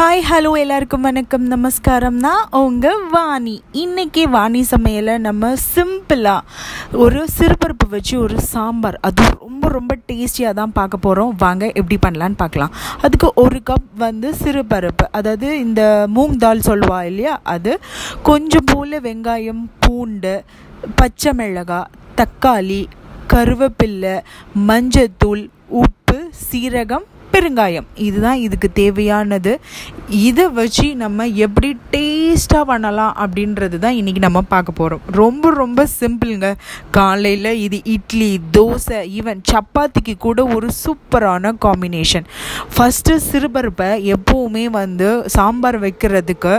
hi hello எல்லாருக்கும் வணக்கம் நமஸ்காரம் நான் உங்கள் வாணி இன்னைக்கு வாணி சமையலை நம்ம சிம்பிளாக ஒரு சிறுபருப்பு வச்சு ஒரு சாம்பார் அது ரொம்ப ரொம்ப டேஸ்டியாக தான் பார்க்க போகிறோம் வாங்க எப்படி பண்ணலான்னு பார்க்கலாம் அதுக்கு ஒரு கப் வந்து சிறுபருப்பு அதாவது இந்த மூங் தால் சொல்லுவா இல்லையா அது கொஞ்சம் போல் வெங்காயம் பூண்டு பச்சை மிளகாய் தக்காளி கருவேப்பில்லை மஞ்சத்தூள் உப்பு சீரகம் பெருங்காயம் இதுதான் இதுக்கு தேவையானது இதை வச்சு நம்ம எப்படி டேஸ்ட்டாக பண்ணலாம் அப்படின்றது தான் இன்றைக்கி நம்ம பார்க்க போகிறோம் ரொம்ப ரொம்ப சிம்பிளுங்க காலையில் இது இட்லி தோசை ஈவன் சப்பாத்திக்கு கூட ஒரு சூப்பரான காம்பினேஷன் ஃபஸ்ட்டு சிறுபருப்பை எப்போவுமே வந்து சாம்பார் வைக்கிறதுக்கு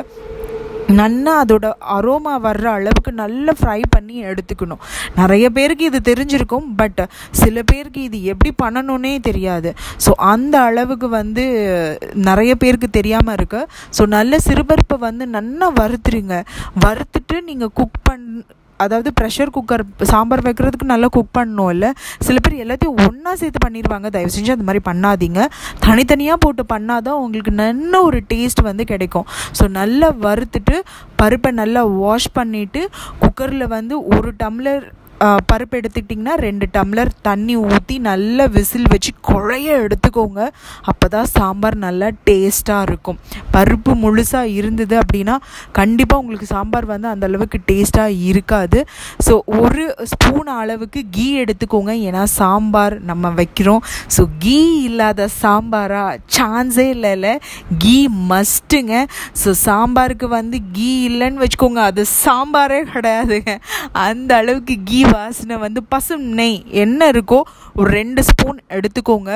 நல்லா அதோட அரோமா வர்ற அளவுக்கு நல்லா ஃப்ரை பண்ணி எடுத்துக்கணும் நிறைய பேருக்கு இது தெரிஞ்சிருக்கும் பட் சில பேருக்கு இது எப்படி பண்ணணுன்னே தெரியாது ஸோ அந்த அளவுக்கு வந்து நிறைய பேருக்கு தெரியாமல் இருக்கு ஸோ நல்ல சிறுபருப்பை வந்து நல்லா வறுத்துருங்க வறுத்துட்டு நீங்கள் குக் பண் அதாவது ப்ரெஷர் குக்கர் சாம்பார் வைக்கிறதுக்கு நல்லா குக் பண்ணணும் இல்லை சில பேர் எல்லாத்தையும் ஒன்றா சேர்த்து பண்ணிடுவாங்க தயவு செஞ்சு அந்த மாதிரி பண்ணாதீங்க தனித்தனியாக போட்டு பண்ணாதான் உங்களுக்கு நல்ல ஒரு டேஸ்ட் வந்து கிடைக்கும் ஸோ நல்லா வறுத்துட்டு பருப்பை நல்லா வாஷ் பண்ணிவிட்டு குக்கரில் வந்து ஒரு டம்ளர் பருப்பு எடுத்துக்கிட்டிங்கன்னா ரெண்டு டம்ளர் தண்ணி ஊற்றி நல்லா விசில் வச்சு குழைய எடுத்துக்கோங்க அப்போ தான் சாம்பார் நல்லா டேஸ்ட்டாக இருக்கும் பருப்பு முழுசாக இருந்தது அப்படின்னா கண்டிப்பாக உங்களுக்கு சாம்பார் வந்து அந்த அளவுக்கு டேஸ்ட்டாக இருக்காது ஸோ ஒரு ஸ்பூன் அளவுக்கு கீ எடுத்துக்கோங்க ஏன்னா சாம்பார் நம்ம வைக்கிறோம் ஸோ கீ இல்லாத சாம்பாரா சான்ஸே இல்லைல்ல கீ மஸ்ட்டுங்க ஸோ சாம்பாருக்கு வந்து கீ இல்லைன்னு வச்சுக்கோங்க அது சாம்பாரே கிடையாதுங்க அந்த அளவுக்கு கீ வாசனை வந்து பசும் நெய் என்ன இருக்கோ ஒரு ரெண்டு ஸ்பூன் எடுத்துக்கோங்க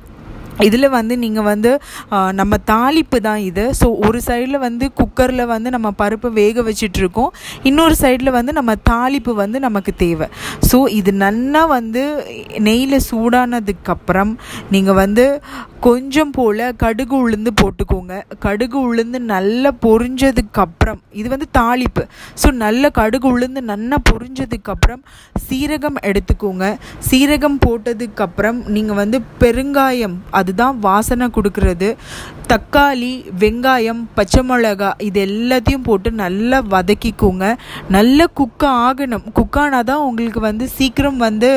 இதில் வந்து நீங்கள் வந்து நம்ம தாளிப்பு தான் இது ஸோ ஒரு சைடில் வந்து குக்கரில் வந்து நம்ம பருப்பு வேக வச்சிட்ருக்கோம் இன்னொரு சைடில் வந்து நம்ம தாளிப்பு வந்து நமக்கு தேவை ஸோ இது நல்லா வந்து நெய்யில் சூடானதுக்கப்புறம் நீங்கள் வந்து கொஞ்சம் போல் கடுகு உளுந்து போட்டுக்கோங்க கடுகு உளுந்து நல்லா பொரிஞ்சதுக்கப்புறம் இது வந்து தாளிப்பு ஸோ நல்ல கடுகு உளுந்து நல்லா பொரிஞ்சதுக்கப்புறம் சீரகம் எடுத்துக்கோங்க சீரகம் போட்டதுக்கப்புறம் நீங்கள் வந்து பெருங்காயம் அதுதான் வாசனை கொடுக்கறது தக்காளி வெங்காயம் பச்சை மிளகா இது எல்லாத்தையும் போட்டு நல்லா வதக்கிக்கோங்க நல்ல குக் ஆகணும் குக் ஆனால் தான் உங்களுக்கு வந்து சீக்கிரம் வந்து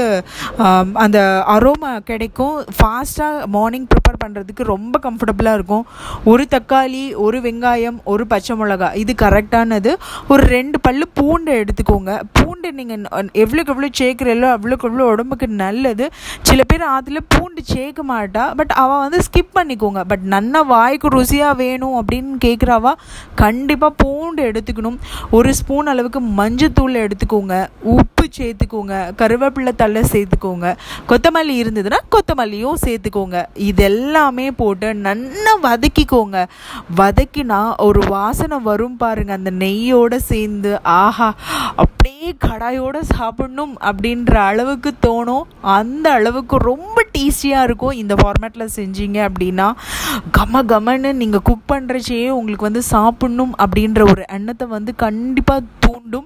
அந்த அரோமா கிடைக்கும் ஃபாஸ்ட்டாக மார்னிங் ப்ரிப்பேர் பண்ணுறதுக்கு ரொம்ப கம்ஃபர்டபுளாக இருக்கும் ஒரு தக்காளி ஒரு வெங்காயம் ஒரு பச்சை மிளகா இது கரெக்டானது ஒரு ரெண்டு பல்லு பூண்டு எடுத்துக்கோங்க பூண்டு நீங்கள் எவ்வளோக்கு எவ்வளோ சேர்க்குறீங்களோ அவ்வளோக்கு எவ்வளோ உடம்புக்கு நல்லது சில பேர் அதில் பூண்டு சேர்க்க மாட்டா பட் அவள் வந்து ஸ்கிப் பண்ணிக்கோங்க பட் நன்னா வாய்க்கு ருசியாக வேணும் அப்படின்னு கேட்குறாவா கண்டிப்பாக பூண்டு எடுத்துக்கணும் ஒரு ஸ்பூன் அளவுக்கு மஞ்சத்தூள் எடுத்துக்கோங்க உப்பு சேர்த்துக்கோங்க கருவேப்பிலை தலை சேர்த்துக்கோங்க கொத்தமல்லி இருந்ததுன்னா கொத்தமல்லியும் சேர்த்துக்கோங்க இதெல்லாமே போட்டு நல்லா வதக்கிக்கோங்க வதக்கினா ஒரு வாசனை வரும் பாருங்க அந்த நெய்யோடு சேர்ந்து ஆஹா அப்படியே கடாயோடு சாப்பிடணும் அப்படின்ற அளவுக்கு தோணும் அந்த அளவுக்கு ரொம்ப டேஸ்டியாக இருக்கும் இந்த ஃபார்மேட்டில் செஞ்சீங்க அப்படின்னா கம கமன்னு நீங்கள் குக் பண்ணுறச்சே உங்களுக்கு வந்து சாப்பிட்ணும் அப்படின்ற ஒரு எண்ணத்தை வந்து கண்டிப்பாக தூண்டும்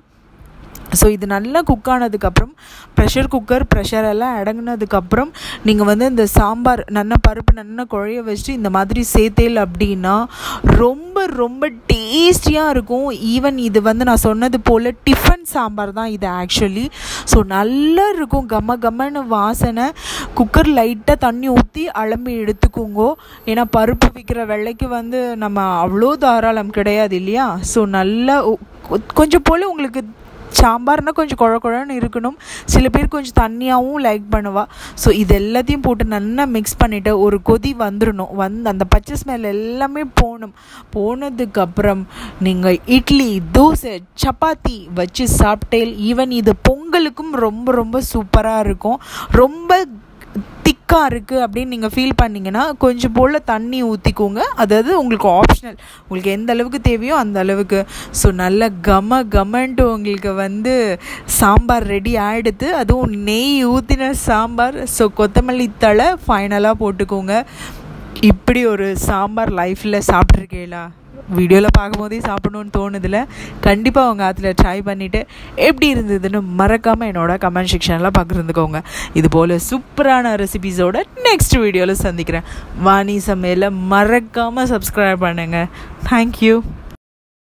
ஸோ இது நல்லா குக் ஆனதுக்கப்புறம் ப்ரெஷர் குக்கர் ப்ரெஷர் எல்லாம் அடங்கினதுக்கப்புறம் நீங்கள் வந்து இந்த சாம்பார் நல்லா பருப்பு நல்லா குழைய வச்சுட்டு இந்த மாதிரி சேர்த்தேல் அப்படின்னா ரொம்ப ரொம்ப டேஸ்டியாக இருக்கும் ஈவன் இது வந்து நான் சொன்னது போல் டிஃபன் சாம்பார் தான் இது ஆக்சுவலி ஸோ நல்லா இருக்கும் கம கமன்னு வாசனை குக்கர் லைட்டாக தண்ணி ஊற்றி அலம்பி எடுத்துக்கோங்க ஏன்னா பருப்பு விற்கிற வெள்ளைக்கு வந்து நம்ம அவ்வளோ தாராளம் கிடையாது இல்லையா ஸோ நல்லா கொஞ்சம் போல் உங்களுக்கு சாம்பார்னால் கொஞ்சம் குழ குழன்னு இருக்கணும் சில பேர் கொஞ்சம் தண்ணியாகவும் லைக் பண்ணுவா ஸோ இது எல்லாத்தையும் போட்டு நல்லா மிக்ஸ் பண்ணிவிட்டு ஒரு கொதி வந்துடணும் வந்து அந்த பச்சை ஸ்மெல் எல்லாமே போகணும் போனதுக்கப்புறம் நீங்கள் இட்லி தோசை சப்பாத்தி வச்சு சாப்பிட்டேல் ஈவன் இது பொங்கலுக்கும் ரொம்ப ரொம்ப சூப்பராக இருக்கும் ரொம்ப திக்காக இருக்குது அப்படின்னு நீங்கள் ஃபீல் பண்ணிங்கன்னா கொஞ்சம் போல் தண்ணி ஊற்றிக்கோங்க அதாவது உங்களுக்கு ஆப்ஷனல் உங்களுக்கு எந்த அளவுக்கு தேவையோ அந்த அளவுக்கு ஸோ நல்ல கம கமன்ட்டு உங்களுக்கு வந்து சாம்பார் ரெடி ஆகிடுது அதுவும் நெய் ஊற்றின சாம்பார் ஸோ கொத்தமல்லி தழை ஃபைனலாக போட்டுக்கோங்க இப்படி ஒரு சாம்பார் லைஃப்பில் சாப்பிட்ருக்கீங்களா வீடியோவில் பார்க்கும்போதே சாப்பிடணும்னு தோணுதில்ல கண்டிப்பாக உங்கள் ஆற்றுல ட்ரை பண்ணிவிட்டு எப்படி இருந்ததுன்னு மறக்காமல் என்னோட கமெண்ட் செக்ஷனில் பகிர்ந்துக்கோங்க இது போல் சூப்பரான ரெசிபீஸோட நெக்ஸ்ட் வீடியோவில் சந்திக்கிறேன் வாணி சமையலை மறக்காமல் சப்ஸ்கிரைப் பண்ணுங்கள் தேங்க்யூ